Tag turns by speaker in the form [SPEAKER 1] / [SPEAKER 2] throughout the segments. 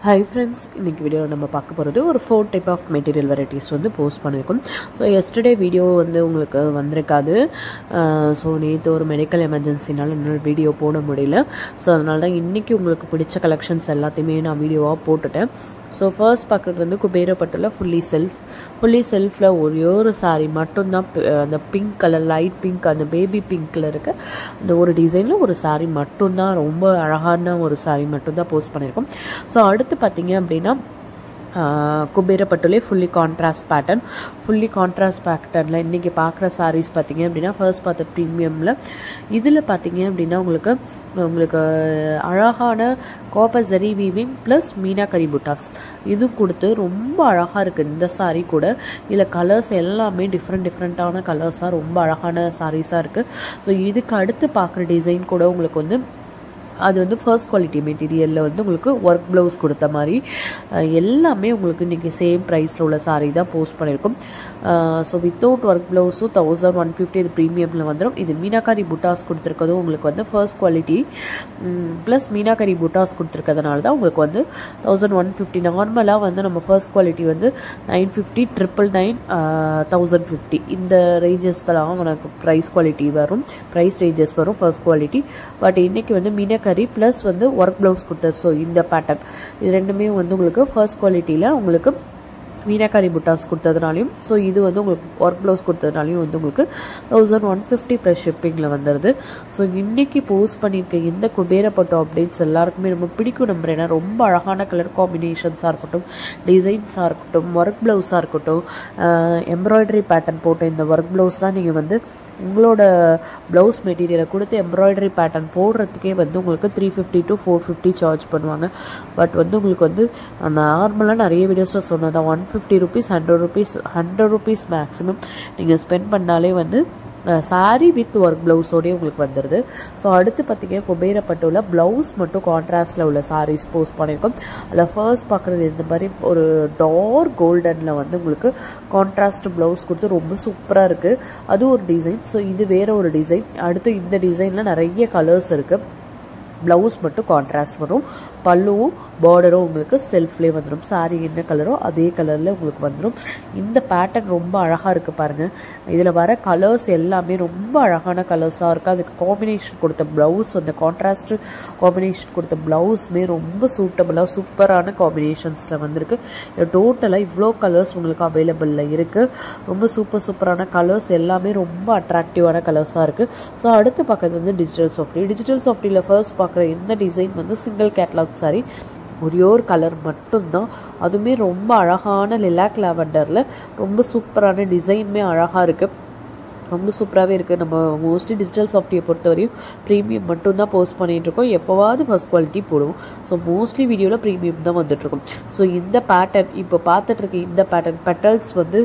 [SPEAKER 1] hi friends இன்றைக்கி video நம்ம பார்க்க போகிறது ஒரு four type of material varieties வந்து போஸ்ட் பண்ணியிருக்கோம் ஸோ எஸ்டர்டே வீடியோ வந்து உங்களுக்கு வந்திருக்காது ஸோ நேற்று ஒரு மெடிக்கல் எமர்ஜென்சினால என்னால் வீடியோ போட முடியல ஸோ அதனால தான் இன்றைக்கி உங்களுக்கு பிடிச்ச கலெக்ஷன்ஸ் எல்லாத்தையுமே நான் வீடியோவாக போட்டுட்டேன் ஸோ ஃபர்ஸ்ட் பார்க்குறது வந்து குபேரப்பட்டில் ஃபுல்லி செல்ஃப் ஃபுல்லி செல்ஃபில் ஒரே ஒரு சாரீ மட்டும்தான் பி- அந்த பிங்க் கலர் லைட் பிங்க் அந்த பேபி பிங்க்கில் இருக்க அந்த ஒரு டிசைனில் ஒரு சாரீ மட்டும்தான் ரொம்ப அழகான ஒரு சாரீ மட்டும்தான் போஸ்ட் பண்ணியிருக்கோம் ஸோ அடுத்து பார்த்தீங்க அப்படின்னா ஆஹ், குபேரப்பட்டுலே fully contrast pattern fully contrast பேட்டர்னில் இன்றைக்கி பார்க்குற சாரீஸ் பார்த்தீங்க அப்படின்னா ஃபர்ஸ்ட் பார்த்த ப்ரீமியமில் இதில் பார்த்தீங்க அப்படின்னா உங்களுக்கு உங்களுக்கு அழகான copper zari weaving plus meenakari buttas இது கொடுத்து ரொம்ப அழகாக இருக்குது இந்த saree கூட இதில் கலர்ஸ் எல்லாமே டிஃப்ரெண்ட் டிஃப்ரெண்ட்டான கலர்ஸாக ரொம்ப அழகான சாரீஸாக இருக்குது ஸோ இதுக்கு அடுத்து பார்க்குற டிசைன் கூட உங்களுக்கு வந்து அது வந்து ஃபர்ஸ்ட் குவாலிட்டி மெட்டீரியலில் வந்து உங்களுக்கு ஒர்க் ப்ளவுஸ் கொடுத்த மாதிரி அஹ், எல்லாமே உங்களுக்கு இன்றைக்கி சேம் ப்ரைஸில் உள்ள saree தான் போஸ்ட் பண்ணியிருக்கோம் ஸோ வித்தவுட் ஒர்க் ப்ளவுஸும் தௌசண்ட் ஒன் ஃபிஃப்டி இது ப்ரீமியமில் வந்துடும் இது மீனாக்காரி புட்டாஸ் கொடுத்துருக்கதும் உங்களுக்கு வந்து ஃபர்ஸ்ட் குவாலிட்டி ப்ளஸ் மீனாக்காரி புட்டாஸ் கொடுத்துருக்கறதுனால தான் உங்களுக்கு வந்து தௌசண்ட் ஒன் ஃபிஃப்டி நார்மலாக வந்து நம்ம ஃபர்ஸ்ட் குவாலிட்டி வந்து nine fifty triple nine thousand fifty இந்த ரேஞ்சஸ்லாம் உனக்கு ப்ரைஸ் குவாலிட்டி வரும் ப்ரைஸ் ரேஞ்சஸ் வரும் ஃபர்ஸ்ட் குவாலிட்டி பட் இன்னைக்கு வந்து மீனக்கரி ப்ளஸ் வந்து ஒர்க் ப்ளவுஸ் கொடுத்தது ஸோ இந்த பேட்டர்ன் இது ரெண்டுமே வந்து உங்களுக்கு ஃபர்ஸ்ட் குவாலிட்டியில் உங்களுக்கு மீனாக்காரி புட்டாஸ் கொடுத்ததுனாலையும் ஸோ இது வந்து உங்களுக்கு ஒர்க் ப்ளவுஸ் கொடுத்ததுனாலையும் வந்து உங்களுக்கு தௌசண்ட் ஒன் ஃபிஃப்டி ப்ளஸ் ஷிப்பிங்கில் வந்துடுது ஸோ இன்னைக்கு போஸ்ட் பண்ணியிருக்க இந்த குபேரப்பட்டோ அப்டேட்ஸ் எல்லாருக்குமே ரொம்ப பிடிக்கும் நம்புறேன் ஏன்னா ரொம்ப அழகான கலர் காம்பினேஷன்ஸாக இருக்கட்டும் டிசைன்ஸாக இருக்கட்டும் ஒர்க் ப்ளவுஸாக இருக்கட்டும் எம்ப்ராய்டரி பேட்டர்ன் போட்ட இந்த ஒர்க் ப்ளவுஸ்லாம் நீங்கள் வந்து உங்களோட ப்ளவுஸ் மெட்டீரியலை கொடுத்து எம்ப்ராய்டரி பேட்டர்ன் போடுறதுக்கே வந்து உங்களுக்கு three fifty to four fifty charge பண்ணுவாங்க பட் வந்து உங்களுக்கு வந்து நார்மலாக நிறைய வீடியோஸில் சொன்னதான் one fifty rupees hundred rupees hundred rupees maximum நீங்கள் ஸ்பெண்ட் பண்ணாலே வந்து சாரீ வித் ஒர்க் ப்ளவுஸோடய உங்களுக்கு வந்துடுது ஸோ அடுத்து பார்த்தீங்க குபேரப்பட்டுள்ள ப்ளவுஸ் மட்டும் கான்ட்ராஸ்டில் உள்ள சாரீஸ் போஸ்ட் பண்ணியிருக்கோம் அதில் ஃபர்ஸ்ட் பார்க்குறது இந்த மாதிரி ஒரு டார்க் கோல்டனில் வந்து உங்களுக்கு கான்ட்ராஸ்ட் ப்ளவுஸ் கொடுத்து ரொம்ப சூப்பராக இருக்குது அது ஒரு டிசைன் ஸோ இது வேற ஒரு டிசைன் அடுத்து இந்த டிசைனில் நிறைய கலர்ஸ் இருக்குது ப்ளவுஸ் மட்டும் கான்ட்ராஸ்ட் வரும் பல்லுவும் பார்டரும் உங்களுக்கு செல்ஃப்லேயே வந்துடும் saree என்ன கலரோ அதே கலரில் உங்களுக்கு வந்துடும் இந்த பேட்டர்ன் ரொம்ப அழகாக இருக்குது பாருங்கள் இதில் வர கலர்ஸ் எல்லாமே ரொம்ப அழகான கலர்ஸாக இருக்குது அதுக்கு காம்பினேஷன் கொடுத்த ப்ளவுஸ் அந்த கான்ட்ராஸ்ட் காம்பினேஷன் கொடுத்த ப்ளவுஸுமே ரொம்ப சூட்டபுளாக சூப்பரான காம்பினேஷன்ஸில் வந்திருக்கு டோட்டலாக இவ்வளோ கலர்ஸ் உங்களுக்கு அவைலபிளில் இருக்குது ரொம்ப சூப்பர் சூப்பரான கலர்ஸ் எல்லாமே ரொம்ப அட்ராக்டிவான கலர்ஸாக இருக்குது ஸோ அடுத்து பார்க்குறது வந்து டிஜிட்டல் சாஃப்ட்வேர் டிஜிட்டல் சாஃப்ட்வேரில் ஃபர்ஸ்ட் பார்க்குற இந்த டிசைன் வந்து சிங்கிள் கேட்லாக் சாரி ஒரே ஒரு கலர் மட்டும்தான் அதுவுமே ரொம்ப அழகான லிலாக் லாவெண்டரில் ரொம்ப சூப்பரான டிசைனுமே அழகாக இருக்குது ரொம்ப சூப்பராகவே இருக்குது நம்ம மோஸ்ட்லி டிஜிட்டல் சாஃப்ட்வேர் பொறுத்தவரையும் ப்ரீமியம் மட்டும்தான் போஸ்ட் பண்ணிட்டு இருக்கோம் எப்போவாவது ஃபர்ஸ்ட் குவாலிட்டி போடுவோம் ஸோ மோஸ்ட்லி வீடியோவில் ப்ரீமியம் தான் வந்துட்டுருக்கும் ஸோ இந்த பேட்டர்ன் இப்போ பார்த்துட்டு இருக்க இந்த பேட்டர்ன் பெட்டல்ஸ் வந்து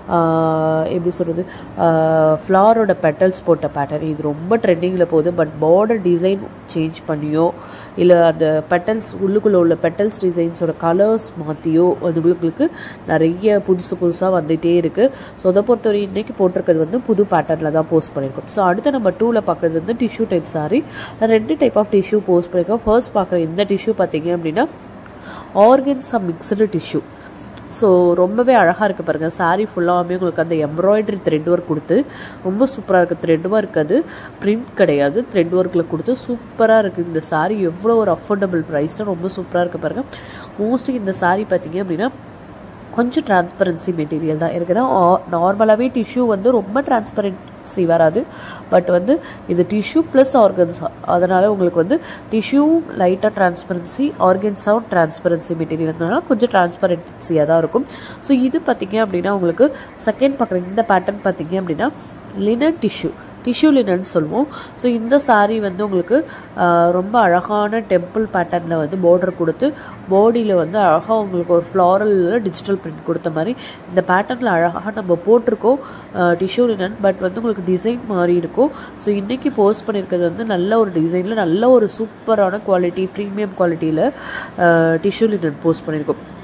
[SPEAKER 1] ஆஹ், எப்படி சொல்கிறது ஃப்ளாரோட பெட்டல்ஸ் போட்ட பேட்டர்ன் இது ரொம்ப ட்ரெண்டிங்கில் போகுது பட் பார்டர் டிசைன் சேஞ்ச் பண்ணியோ இல்லை அந்த பெட்டல்ஸ் உள்ளுக்குள்ளே உள்ள பெட்டல்ஸ் டிசைன்ஸோட கலர்ஸ் மாற்றியோ அது உங்களுக்கு நிறைய புதுசு புதுசாக வந்துகிட்டே இருக்குது ஸோ அதை பொறுத்தவரை இன்னைக்கு போட்டிருக்கிறது வந்து புது பேட்டர்னில் தான் போஸ்ட் பண்ணியிருக்கோம் ஸோ அடுத்து நம்ம டூவில் பார்க்குறது வந்து டிஷ்யூ டைப் சாரி ரெண்டு டைப் ஆஃப் டிஷ்யூ போஸ்ட் பண்ணியிருக்கோம் ஃபர்ஸ்ட் பார்க்குற இந்த டிஷ்யூ பார்த்தீங்க அப்படின்னா ஆர்கன்ஸா மிக்சடு டிஷ்யூ ஸோ ரொம்பவே அழகாக இருக்குது பாருங்கள் saree ஃபுல்லாகவே உங்களுக்கு அந்த எம்ப்ராய்டரி த்ரெட் ஒர்க் கொடுத்து ரொம்ப சூப்பராக இருக்குது த்ரெட் ஒர்க் அது பிரிண்ட் கிடையாது த்ரெட் ஒர்க்கில் கொடுத்து சூப்பராக இருக்குது இந்த saree எவ்வளோ ஒரு அஃபோர்டபுள் ப்ரைஸில் ரொம்ப சூப்பராக இருக்குது பாருங்கள் மோஸ்ட்லி இந்த saree பார்த்தீங்க அப்படின்னா கொஞ்சம் டிரான்ஸ்பரன்சி மெட்டீரியல் தான் இருக்குன்னா நார்மலாகவே டிஷ்யூ வந்து ரொம்ப டிரான்ஸ்பரன்சி வராது பட் வந்து இது டிஷ்யூ ப்ளஸ் ஆர்கன்ஸா அதனால் உங்களுக்கு வந்து டிஷ்யூவும் லைட்டாக டிரான்ஸ்பரன்சி ஆர்கன்ஸாவும் டிரான்ஸ்பரன்சி மெட்டீரியல்னால கொஞ்சம் டிரான்ஸ்பரன்சியாக தான் இருக்கும் ஸோ இது பார்த்தீங்க அப்படின்னா உங்களுக்கு செகண்ட் பார்க்குற இந்த பேட்டர்ன் பார்த்தீங்க அப்படின்னா லினன் டிஷ்யூ டிஷ்யூ லினன் சொல்லுவோம் ஸோ இந்த saree வந்து உங்களுக்கு ஆஹ், ரொம்ப அழகான டெம்பிள் பேட்டர்னில் வந்து border கொடுத்து பாடியில் வந்து அழகாக உங்களுக்கு ஒரு ஃப்ளாரலில் டிஜிட்டல் பிரிண்ட் கொடுத்த மாதிரி இந்த பேட்டர்னில் அழகாக நம்ம போட்டிருக்கோம் டிஷ்யூ லினன் பட் வந்து உங்களுக்கு டிசைன் மாறி இருக்கும் ஸோ இன்றைக்கி போஸ்ட் பண்ணியிருக்கிறது வந்து நல்ல ஒரு டிசைனில் நல்ல ஒரு சூப்பரான குவாலிட்டி ப்ரீமியம் குவாலிட்டியில் டிஷ்யூ லினன் போஸ்ட் பண்ணியிருக்கோம்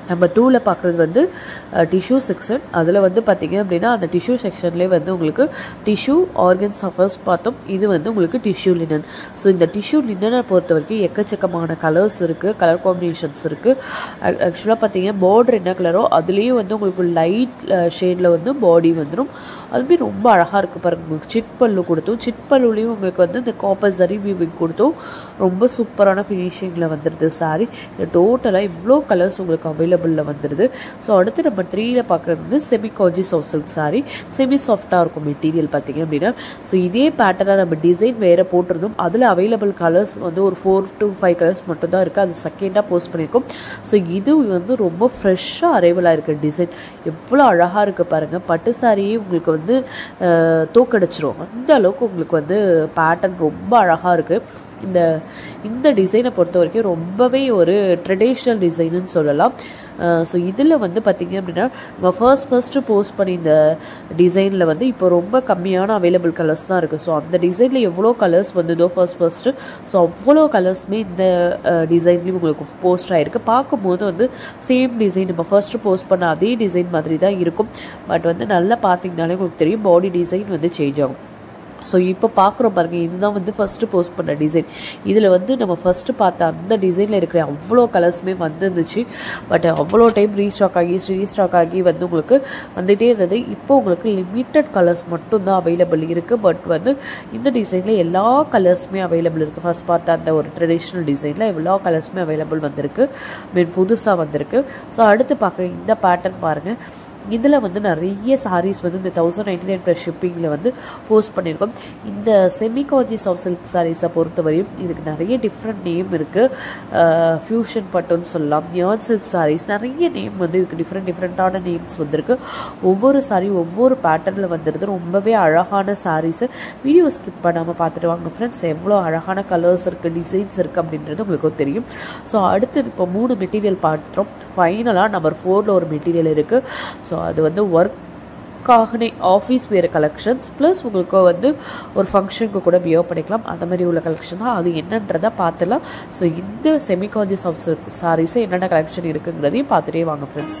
[SPEAKER 1] நம்ம டூவில் பார்க்குறது வந்து டிஷ்யூ செக்ஷன் அதில் வந்து பார்த்தீங்க அப்படின்னா அந்த டிஷ்யூ செக்ஷன்லேயே வந்து உங்களுக்கு டிஷ்யூ ஆர்கன்ஸ் ஃபர்ஸ்ட் பார்த்தோம் இது வந்து உங்களுக்கு டிஷ்யூ லினன் ஸோ இந்த டிஷ்யூ லினனை பொறுத்த வரைக்கும் எக்கச்சக்கமான கலர்ஸ் இருக்குது கலர் காம்பினேஷன்ஸ் இருக்குது ஆக்சுவலாக பார்த்தீங்க பார்டர் என்ன கலரோ அதுலேயும் வந்து உங்களுக்கு லைட் ஷேடில் வந்து பாடி வந்துடும் அதுவுமே ரொம்ப அழகாக இருக்குது பாருங்க உங்களுக்கு சிட் பல்லு கொடுத்தோம் சிட் பல்லுலேயும் உங்களுக்கு வந்து இந்த காப்பர் ஜரி வீவிங் கொடுத்தோம் ரொம்ப சூப்பரான ஃபினிஷிங்கில் வந்துடுது சாரி டோட்டலாக இவ்வளோ கலர்ஸ் உங்களுக்கு அவைலபிளில் வந்துடுது ஸோ அடுத்து நம்ம த்ரீயில் பார்க்குறது வந்து செமி காஜி சாஃப்ட் சில்க் சாரி செமி சாஃப்டாக இருக்கும் மெட்டீரியல் பார்த்தீங்க அப்படின்னா ஸோ இதே பேட்டர்னாக நம்ம டிசைன் வேறு போட்டிருந்தோம் அதில் அவைலபிள் கலர்ஸ் வந்து ஒரு ஃபோர் டு ஃபைவ் கலர்ஸ் மட்டும் தான் இருக்குது அது செகண்டாக போஸ்ட் பண்ணியிருக்கோம் ஸோ இது வந்து ரொம்ப ஃப்ரெஷ்ஷாக அரைவலாக இருக்குது டிசைன் எவ்வளோ அழகாக இருக்குது பாருங்கள் பட்டு சாரியே உங்களுக்கு வந்து தோக்கடிச்சிரும் அந்த அளவுக்கு உங்களுக்கு வந்து பேட்டர்ன் ரொம்ப அழகாக இருக்குது இந்த இந்த டிசைனை பொறுத்த வரைக்கும் ரொம்பவே ஒரு ட்ரெடிஷ்னல் டிசைனுன்னு சொல்லலாம் ஸோ இதில் வந்து பார்த்திங்க அப்படின்னா நம்ம ஃபர்ஸ்ட் ஃபர்ஸ்ட்டு போஸ்ட் பண்ணி இந்த டிசைனில் வந்து இப்போ ரொம்ப கம்மியான அவைலபிள் கலர்ஸ் தான் இருக்குது ஸோ அந்த டிசைனில் எவ்வளோ கலர்ஸ் வந்ததோ ஃபர்ஸ்ட் ஃபர்ஸ்ட்டு ஸோ அவ்வளோ கலர்ஸுமே இந்த டிசைன்லேயும் உங்களுக்கு போஸ்ட் ஆகிருக்கு பார்க்கும்போது வந்து சேம் டிசைன் நம்ம ஃபர்ஸ்ட்டு போஸ்ட் பண்ண அதே டிசைன் மாதிரி தான் இருக்கும் பட் வந்து நல்லா பார்த்தீங்கனாலே உங்களுக்கு தெரியும் பாடி டிசைன் வந்து சேஞ்ச் ஆகும் ஸோ இப்போ பார்க்குறோம் பாருங்கள் இதுதான் வந்து ஃபஸ்ட்டு போஸ்ட் பண்ண டிசைன் இதில் வந்து நம்ம ஃபஸ்ட்டு பார்த்த அந்த டிசைனில் இருக்கிற அவ்வளோ கலர்ஸுமே வந்துருந்துச்சு பட் அவ்வளோ டைம் ரீஸ்டாக் ஆகி ரீஸ்டாக் ஆகி வந்து உங்களுக்கு வந்துகிட்டே இருந்தது இப்போ உங்களுக்கு லிமிட்டட் கலர்ஸ் மட்டும்தான் அவைலபிள் இருக்குது பட் வந்து இந்த டிசைனில் எல்லா கலர்ஸுமே அவைலபிள் இருக்குது ஃபஸ்ட் பார்த்த அந்த ஒரு ட்ரெடிஷ்னல் டிசைனில் எல்லா கலர்ஸுமே அவைலபிள் வந்திருக்கு மீன் புதுசாக வந்திருக்கு ஸோ அடுத்து பார்க்குற இந்த பேட்டர்ன் பாருங்கள் இதில் வந்து நிறைய சாரீஸ் வந்து இந்த தௌசண்ட் நைன்டி நைன் ப்ளஸ் ஷிப்பிங்கில் வந்து போஸ்ட் பண்ணியிருக்கோம் இந்த செமிகாஜி சாஃப்ட் சில்க் சாரீஸை பொறுத்தவரையும் இதுக்கு நிறைய டிஃப்ரெண்ட் நேம் இருக்குது ஃபியூஷன் பட்டுன்னு சொல்லலாம் நியான் சில்க் சாரீஸ் நிறைய நேம் வந்து இதுக்கு டிஃப்ரெண்ட் டிஃப்ரெண்ட்டான நேம்ஸ் வந்திருக்கு ஒவ்வொரு சாரீ ஒவ்வொரு பேட்டர்னில் வந்துடுது ரொம்பவே அழகான சாரீஸு வீடியோ ஸ்கிப் பண்ணாமல் பார்த்துட்டு வாங்க ஃப்ரெண்ட்ஸ் எவ்வளோ அழகான கலர்ஸ் இருக்குது டிசைன்ஸ் இருக்குது அப்படின்றது உங்களுக்கு தெரியும் ஸோ அடுத்து இப்போ மூணு மெட்டீரியல் பார்த்துறோம் ஃபைனலாக நம்பர் ஃபோரில் ஒரு மெட்டீரியல் இருக்குது ஸோ அது வந்து ஒர்க் காகனே ஆஃபீஸ் வேறு கலெக்ஷன்ஸ் ப்ளஸ் உங்களுக்கு வந்து ஒரு ஃபங்க்ஷனுக்கு கூட வியர் பண்ணிக்கலாம் அந்த மாதிரி உள்ள கலெக்ஷன் தான் அது என்னன்றதை பார்த்துலாம் ஸோ இந்த செமிகான்ஜிஸ் ஆஃப் சாரீஸு என்னென்ன கலெக்ஷன் இருக்குங்கிறதையும் பார்த்துட்டே வாங்க ஃப்ரெண்ட்ஸ்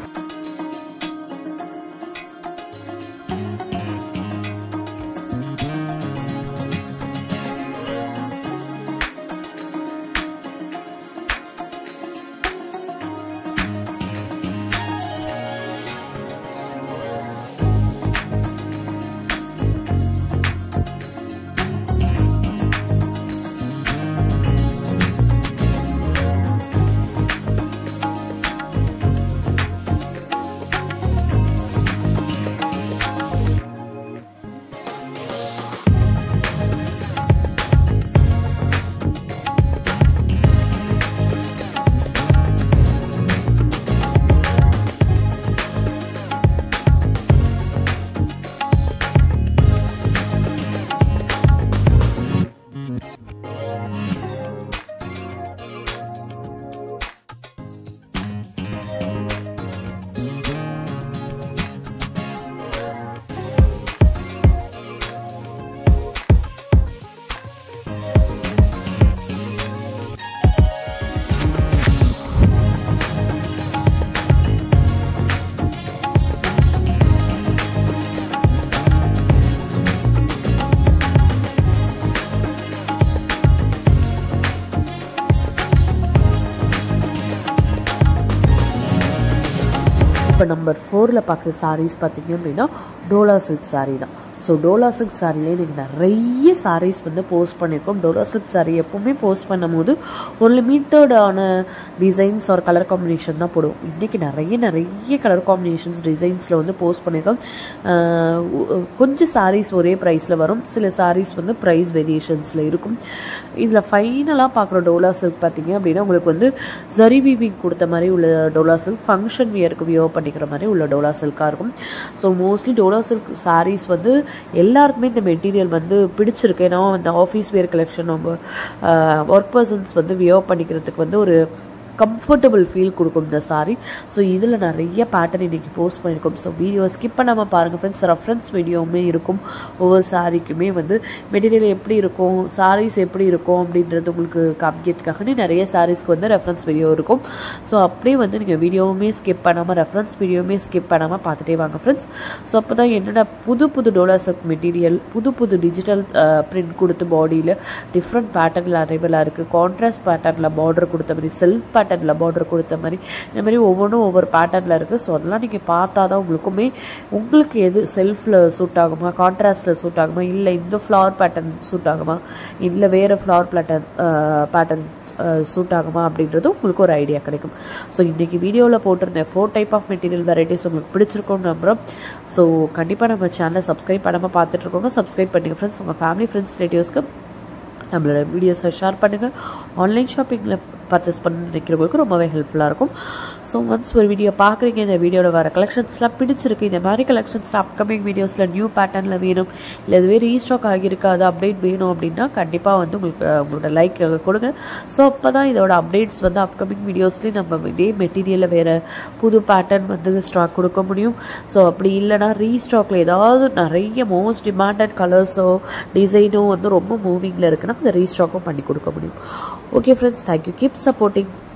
[SPEAKER 1] இப்போ நம்பர் ஃபோரில் பார்க்குற சாரீஸ் பார்த்தீங்க அப்படின்னா டோலா சில்க் சாரீ தான் ஸோ டோலா சில்க் சாரிலே நீங்கள் நிறைய சாரீஸ் வந்து போஸ்ட் பண்ணியிருக்கோம் டோலா சில்க் சாரீ எப்போவுமே போஸ்ட் பண்ணும்போது ஒரு லிமிட்டடான டிசைன்ஸ் ஒரு கலர் காம்பினேஷன் தான் போடுவோம் இன்றைக்கி நிறைய நிறைய கலர் காம்பினேஷன்ஸ் டிசைன்ஸில் வந்து போஸ்ட் பண்ணியிருக்கோம் ஆஹ் உ- கொஞ்சம் சாரீஸ் ஒரே ப்ரைஸில் வரும் சில சாரீஸ் வந்து ப்ரைஸ் வேரியேஷன்ஸில் இருக்கும் இதில் ஃபைனலாக பார்க்குற டோலா சில்க் பார்த்தீங்க அப்படின்னா உங்களுக்கு வந்து ஜரி வீவிங் கொடுத்த மாதிரி உள்ள டோலா சில்க் ஃபங்க்ஷன் வியருக்கு வியர் பண்ணிக்கிற மாதிரி உள்ள டோலா சில்காக இருக்கும் so mostly dola silk saris வந்து எல்லாருக்குமே இந்த மெட்டீரியல் வந்து பிடிச்சிருக்கு ஏன்னா இந்த ஆஃபீஸ் வேர் கலெக்ஷன் நம்ம ஒர்க் பர்சன்ஸ் வந்து வியர் பண்ணிக்கிறதுக்கு வந்து ஒரு கம்ஃபர்டபுள் ஃபீல் கொடுக்கும் இந்த சாரீ ஸோ இதில் நிறைய பேட்டர்ன் இன்றைக்கி போஸ்ட் பண்ணியிருக்கோம் ஸோ வீடியோ ஸ்கிப் பண்ணாமல் பாருங்கள் ஃப்ரெண்ட்ஸ் ரெஃபரன்ஸ் வீடியோவுமே இருக்கும் ஒவ்வொரு சாரீக்குமே வந்து மெட்டீரியல் எப்படி இருக்கும் சாரீஸ் எப்படி இருக்கும் அப்படின்றது உங்களுக்கு காமிக்கிறதுக்காக நிறைய சாரீஸ்க்கு வந்து ரெஃபரன்ஸ் வீடியோ இருக்கும் ஸோ அப்படியே வந்து நீங்கள் வீடியோவுமே ஸ்கிப் பண்ணாமல் ரெஃபரன்ஸ் வீடியோவுமே ஸ்கிப் பண்ணாமல் பார்த்துட்டே வாங்க ஃப்ரெண்ட்ஸ் ஸோ அப்போ தான் என்னென்ன புது புது டோலாசப் மெட்டீரியல் புது புது டிஜிட்டல் பிரிண்ட் கொடுத்து பாடியில் டிஃப்ரெண்ட் பேட்டர்னில் அரைவலாக இருக்குது கான்ட்ராஸ்ட் பேட்டர்னில் பார்டர் கொடுத்த மாதிரி செல்ஃப் பேட்டர்னில் பார்டர் கொடுத்த மாதிரி இந்த மாதிரி ஒவ்வொன்றும் ஒவ்வொரு பேட்டர்னில் இருக்குது ஸோ அதெல்லாம் நீங்கள் பார்த்தா தான் உங்களுக்குமே உங்களுக்கு எது செல்ஃபில் சூட் ஆகுமா கான்ட்ராஸ்டில் சூட் ஆகுமா இல்லை இந்த ஃப்ளவர் பேட்டர்ன் சூட் ஆகுமா இல்லை வேறு ஃப்ளவர் பேட்டர்ன் பேட்டர்ன் சூட் ஆகுமா அப்படின்றது உங்களுக்கு ஒரு ஐடியா கிடைக்கும் ஸோ இன்றைக்கி வீடியோவில் போட்டிருந்தேன் four type of material varieties உங்களுக்கு பிடிச்சிருக்கும்னு நம்புகிறோம் ஸோ கண்டிப்பாக நம்ம சேனலை சப்ஸ்கிரைப் பண்ணாமல் பார்த்துட்ருக்கோங்க சப்ஸ்கிரைப் பண்ணுங்கள் ஃப்ரெண்ட்ஸ் உங்கள் ஃபேமிலி ஃப்ரெண்ட்ஸ் ரிலேட்டிவ்ஸ்க்கு நம்மளோட வீடியோஸை ஷேர் பண்ணுங்கள் ஆன்லைன் ஷாப்பிங்கில் பர்ச்சேஸ் பண்ண நினைக்கிறவங்களுக்கு ரொம்பவே ஹெல்ப்ஃபுல்லாக இருக்கும் ஸோ ஒன்ஸ் ஒரு வீடியோ பார்க்குறீங்க இந்த வீடியோவில் வர கலெக்ஷன்ஸ்லாம் பிடிச்சிருக்கு இந்த மாதிரி கலெக்ஷன்ஸ்லாம் அப்கமிங் வீடியோஸில் நியூ பேட்டர்னில் வேணும் இல்லை இதுவே ரீஸ்டாக் ஆகியிருக்கு அது அப்டேட் வேணும் அப்படின்னா கண்டிப்பாக வந்து உங்களுக்கு உங்களோட லைக் கொடுங்க ஸோ அப்போ தான் இதோட அப்டேட்ஸ் வந்து அப்கமிங் வீடியோஸ்லேயும் நம்ம இதே மெட்டீரியலில் வேறு புது பேட்டர்ன் வந்து ஸ்டாக் கொடுக்க முடியும் ஸோ அப்படி இல்லைனா ரீஸ்டாக்கில் ஏதாவது நிறைய மோஸ்ட் டிமாண்டட் கலர்ஸோ டிசைனோ வந்து ரொம்ப மூவிங்கில் இருக்குன்னா அந்த ரீஸ்டாக்கும் பண்ணி கொடுக்க முடியும் okay friends thank you keep supporting